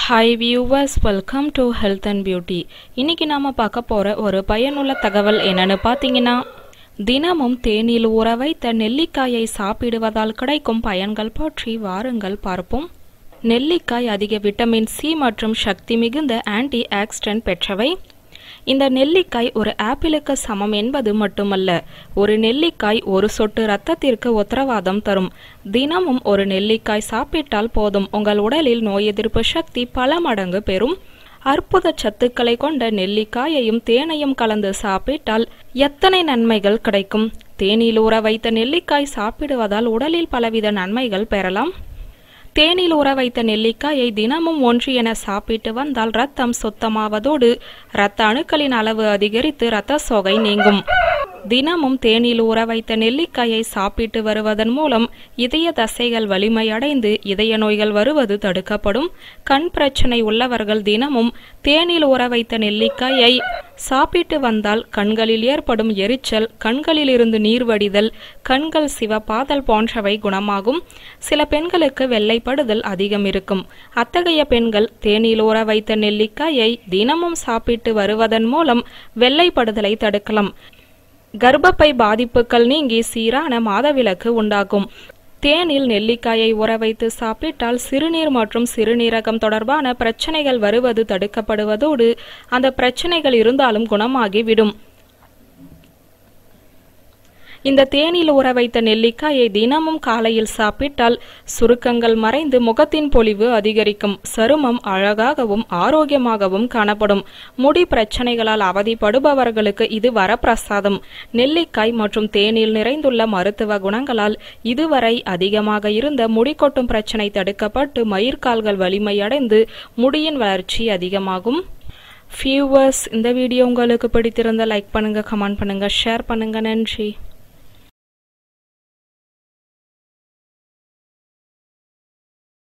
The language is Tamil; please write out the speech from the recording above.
hi viewers welcome to health and beauty இன்னைக்கு நாம பார்க்க போற ஒரு பயனுள்ள தகவல் என்னன்னு பார்த்தீங்கன்னா தினமும் தேனில் ஊற வைத்த நெல்லிக்காயை சாப்பிடுவதால் கிடைக்கும் பயன்கள் பற்றி வாருங்கள் பார்ப்போம் நெல்லிக்காய் அதிக விட்டமின் சி மற்றும் சக்தி மிகுந்த ஆன்டி ஆக்சிடென்ட் பெற்றவை இந்த நெல்லிக்காய் ஒரு ஆப்பிளுக்கு சமம் என்பது மட்டுமல்ல ஒரு நெல்லிக்காய் ஒரு சொட்டு ரத்தத்திற்கு உத்தரவாதம் தரும் தினமும் ஒரு நெல்லிக்காய் சாப்பிட்டால் போதும் உங்கள் உடலில் நோய் எதிர்ப்பு சக்தி பல மடங்கு பெறும் அற்புத சத்துக்களை கொண்ட நெல்லிக்காயையும் தேனையும் கலந்து சாப்பிட்டால் எத்தனை நன்மைகள் கிடைக்கும் தேனில் ஊற வைத்த நெல்லிக்காய் சாப்பிடுவதால் உடலில் பலவித நன்மைகள் பெறலாம் தேனில் ஊற வைத்த நெல்லிக்காயை தினமும் ஒன்று என சாப்பிட்டு வந்தால் ரத்தம் சுத்தமாவதோடு இரத்த அணுக்களின் அளவு அதிகரித்து இரத்த சோகை நீங்கும் தினமும் தேனில் ஊற வைத்த நெல்லிக்காயை சாப்பிட்டு வருவதன் மூலம் இதய தசைகள் வலிமையடைந்து இதய நோய்கள் வருவது தடுக்கப்படும் கண் பிரச்சனை உள்ளவர்கள் தினமும் தேனில் ஊற வைத்த நெல்லிக்காயை சாப்பிட்டு வந்தால் கண்களில் ஏற்படும் எரிச்சல் கண்களில் இருந்து நீர் வடிதல் கண்கள் சிவப்பாதல் போன்றவை குணமாகும் சில பெண்களுக்கு வெள்ளைப்படுதல் அதிகம் இருக்கும் அத்தகைய பெண்கள் தேனில் ஊற வைத்த நெல்லிக்காயை தினமும் சாப்பிட்டு வருவதன் மூலம் வெள்ளைப்படுதலை தடுக்கலாம் கர்ப்பப்பை பாதிப்புகள் நீங்கி சீரான மாதவிலக்கு உண்டாகும் தேனில் நெல்லிக்காயை ஊற வைத்து சாப்பிட்டால் சிறுநீர் மற்றும் சிறுநீரகம் தொடர்பான பிரச்சனைகள் வருவது தடுக்கப்படுவதோடு அந்த பிரச்சனைகள் இருந்தாலும் குணமாகிவிடும் இந்த தேனில் ஊற வைத்த நெல்லிக்காயை தினமும் காலையில் சாப்பிட்டால் சுருக்கங்கள் மறைந்து முகத்தின் பொலிவு அதிகரிக்கும் சருமம் அழகாகவும் ஆரோக்கியமாகவும் காணப்படும் முடி பிரச்சனைகளால் அவதிப்படுபவர்களுக்கு இது வரப்பிரசாதம் நெல்லிக்காய் மற்றும் தேனில் நிறைந்துள்ள மருத்துவ குணங்களால் இதுவரை அதிகமாக இருந்த முடி கொட்டும் பிரச்சனை தடுக்கப்பட்டு மயிர்கால்கள் வலிமையடைந்து முடியின் வளர்ச்சி அதிகமாகும் வியூவர்ஸ் இந்த வீடியோ உங்களுக்கு பிடித்திருந்தால் லைக் பண்ணுங்க கமெண்ட் பண்ணுங்க ஷேர் பண்ணுங்க நன்றி